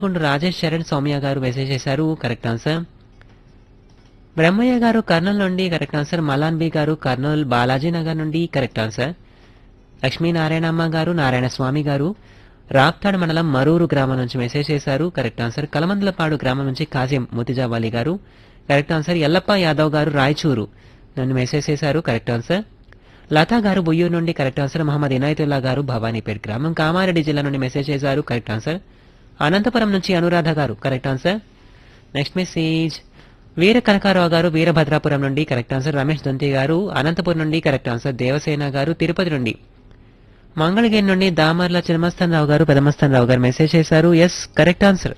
కొండు రాజేష్ శరణ్ సౌమ్య గారు మెసేజ్ చేశారు correct answer Brahmaiah గారు కర్నూలు నుండి కరెక్ట్ ఆన్సర్ మలాన్ బి గారు కర్నూలు బాలాజీ నగర్ నుండి కరెక్ట్ ఆన్సర్ లక్ష్మీనారాయణమ్మ గారు నారాయణ స్వామి గారు రాప్తాడ్ మండలం మరూరు గ్రామం నుంచి మెసేజ్ చేశారు కరెక్ట్ ఆన్సర్ కలమందలపాడు గ్రామం నుంచి కాసిం ముతిజావాలి గారు కరెక్ట్ ఆన్సర్ ఎల్లప్ప యాదవ్ గారు రాయచూరు నన్ను మెసేజ్ చేశారు కరెక్ట్ ఆన్సర్ లతా గారు బుయ్యూరు నుండి కరెక్ట్ ఆన్సర్ మహమ్మద్ ఇనాయతుల్లా గారు భవానీపేట్ గ్రామం కామారెడ్డి జిల్లా నుండి మెసేజ్ చేశారు కరెక్ట్ ఆన్సర్ అనంతపురం నుంచి అనురాధ గారు correct answer next message Veera Kanakarao గారు వీరభద్రాపురం నుండి కరెక్ట్ ఆన్సర్ రమేష్ దొంతి గారు అనంతపురం నుండి కరెక్ట్ ఆన్సర్ దేవసేన గారు తిరుపతి నుండి మంగళగిరి నుండి దామర్ల చిన్నమస్తాన్ రావు గారు పెదమస్తాన్ రావు గారు మెసేజ్ చేశారు yes correct answer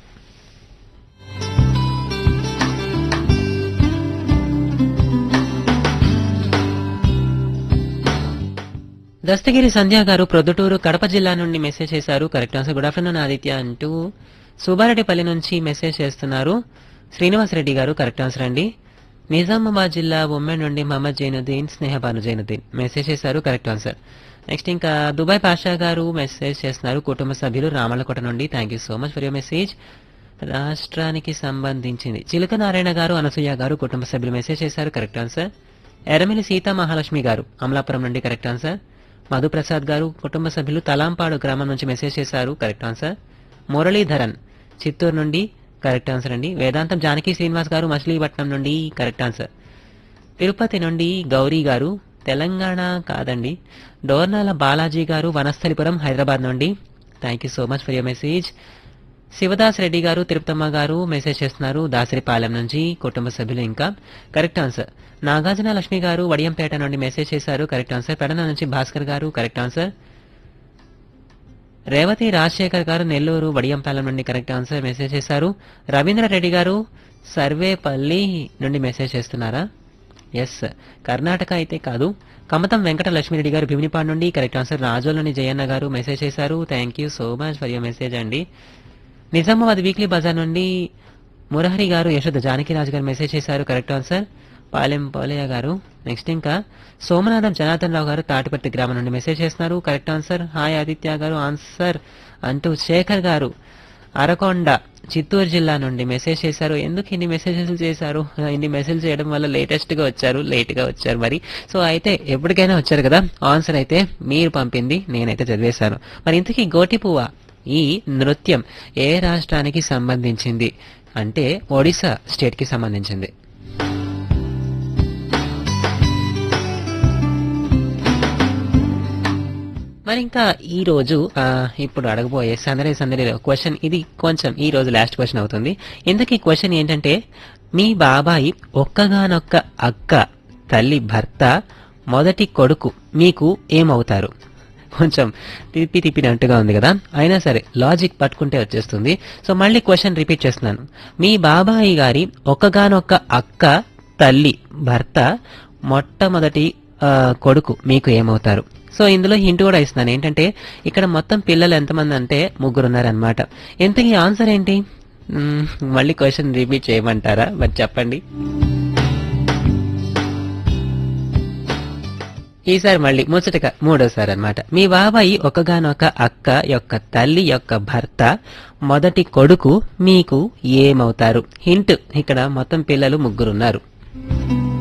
Dastagiri Sandhya గారు ప్రొద్దుటూరు కడప జిల్లా నుండి మెసేజ్ చేశారు correct answer good afternoon Aditya అంటూ సుబ్బారెడ్డిపల్లి నుంచి మెసేజ్ చేస్తున్నారు శ్రీనివాస్ రెడ్డి గారు కరెక్ట్ ఆన్సర్ అండి నిజామాబాద్ జిల్లా ఉమ్మెన్ నుండి మహమ్మద్ జైనుద్దీన్ స్నేహబాను జైనుద్దీన్ మెసేజ్ చేశారు కరెక్ట్ ఆన్సర్ నెక్స్ట్ ఇంకా దుబాయ్ పాషా గారు మెసేజ్ చేస్తున్నారు కుటుంబ సభ్యులు రామలకోట నుండి thank you so much for your message రాష్ట్రానికి సంబంధించింది చిలక నారాయణ గారు అనసూయ గారు కుటుంబ సభ్యులు మెసేజ్ చేశారు కరెక్ట్ ఆన్సర్ ఎర్రమిలి సీతా మహాలక్ష్మి గారు అమలాపురం నుండి కరెక్ట్ ఆన్సర్ మధుప్రసాద్ గారు కుటుంబ సభ్యులు తలాంపాడు గ్రామం నుంచి మెసేజ్ చేశారు కరెక్ట్ ఆన్సర్ మురళీధరన్ చిత్తూరు నుండి కరెక్ట్ ఆన్సర్ అండి వేదాంతం జానకి శ్రీనివాస్ గారు మచిలీపట్నం నుండి కరెక్ట్ ఆన్సర్ తిరుపతి నుండి గౌరీ గారు తెలంగాణ కాదండి డోర్నాల బాలాజీ గారు వనస్థలిపురం హైదరాబాద్ నుండి thank you so much for your message Shivadas Reddy గారు తిరుపతమ్మ గారు మెసేజ్ చేస్తున్నారు దాసరిపాలెం నుంచి కుటుంబ సభ్యులు ఇంకా కరెక్ట్ ఆన్సర్ నాగార్జున లక్ష్మి గారు వడియంపేట నుండి మెసేజ్ చేశారు కరెక్ట్ ఆన్సర్ పెడన నుంచి భాస్కర్ గారు కరెక్ట్ ఆన్సర్ రేవతి రాజశేఖర్ గారు నెల్లూరు వడియంపాలెం నుండి కరెక్ట్ ఆన్సర్ మెసేజ్ చేశారు రవీంద్ర రెడ్డి గారు సర్వేపల్లి నుండి మెసేజ్ చేస్తున్నారా ఎస్ కర్ణాటక అయితే కాదు కమతం వెంకట లక్ష్మిరెడ్డి గారు భీమినిపాడు నుండి కరెక్ట్ ఆన్సర్ రాజోలని జయన్న గారు మెసేజ్ చేశారు thank you so much for your message అండి నిజామాబాద్ వీక్లీ బజార్ నుండి మురహరి గారు యశోద జానకిరాజు గారు మెసేజ్ చేశారు కరెక్ట్ ఆన్సర్ పాలెం పోలయ్య గారు నెక్స్ట్ ఇంకా సోమనాథం జనార్దన్ రావు గారు తాటిపత్తి గ్రామం నుండి మెసేజ్ చేస్తున్నారు కరెక్ట్ ఆన్సర్ హాయ్ ఆదిత్య గారు ఆన్సర్ అంటూ శేఖర్ గారు అరకొండ చిత్తూరు జిల్లా నుండి మెసేజ్ చేశారు ఎందుకు ఇన్ని మెసేజెస్ చేశారు ఇన్ని మెసేజ్ చేయడం వల్ల లేటెస్ట్ గా వచ్చారు లేట్ గా వచ్చారు మరి సో అయితే ఎప్పటికైనా వచ్చారు కదా ఆన్సర్ అయితే మీరు పంపింది నేనైతే చదివేశాను మరి ఇంతకీ గోటి పువ్వ ఈ నృత్యం ఏ రాష్ట్రానికి సంబంధించింది అంటే ఒడిశా స్టేట్ కి సంబంధించింది మరి ఇంకా ఈ రోజు ఆ, ఇప్పుడు అడగబోయే సందడి సందడిలో క్వశ్చన్ ఇది కొంచెం ఈ రోజు లాస్ట్ క్వశ్చన్ అవుతుంది ఇంతకీ క్వశ్చన్ ఏంటంటే మీ బాబాయి ఒక్కగానొక్క అక్క తల్లి భర్త మొదటి కొడుకు మీకు ఏమవుతారు కొంచెం తిప్పి తిప్పినట్టుగా ఉంది కదా అయినా సరే లాజిక్ పట్టుకుంటే వచ్చేస్తుంది సో మళ్ళీ క్వశ్చన్ రిపీట్ చేస్తున్నాను మీ బాబాయి గారి ఒక్కగానొక్క అక్క తల్లి భర్త మొట్టమొదటి ఆ, కొడుకు మీకు ఏమవుతారు సో ఇందులో హింట్ కూడా ఇస్తున్నాను ఏంటంటే ఇక్కడ మొత్తం పిల్లలు ఎంతమంది అంటే ముగ్గురు ఉన్నారనమాట ఇంతకీ ఆన్సర్ ఏంటి మ్మ్, మళ్ళీ క్వశ్చన్ రిపీట్ చేయమంటారా మరి చెప్పండి ఈసారి మళ్ళీ ముచ్చటగా మూడోసారి అన్నమాట మీ బాబాయి ఒకగానొక అక్క యొక్క తల్లి యొక్క భర్త మొదటి కొడుకు మీకు ఏమవుతారు హింట్ ఇక్కడ మొత్తం పిల్లలు ముగ్గురున్నారు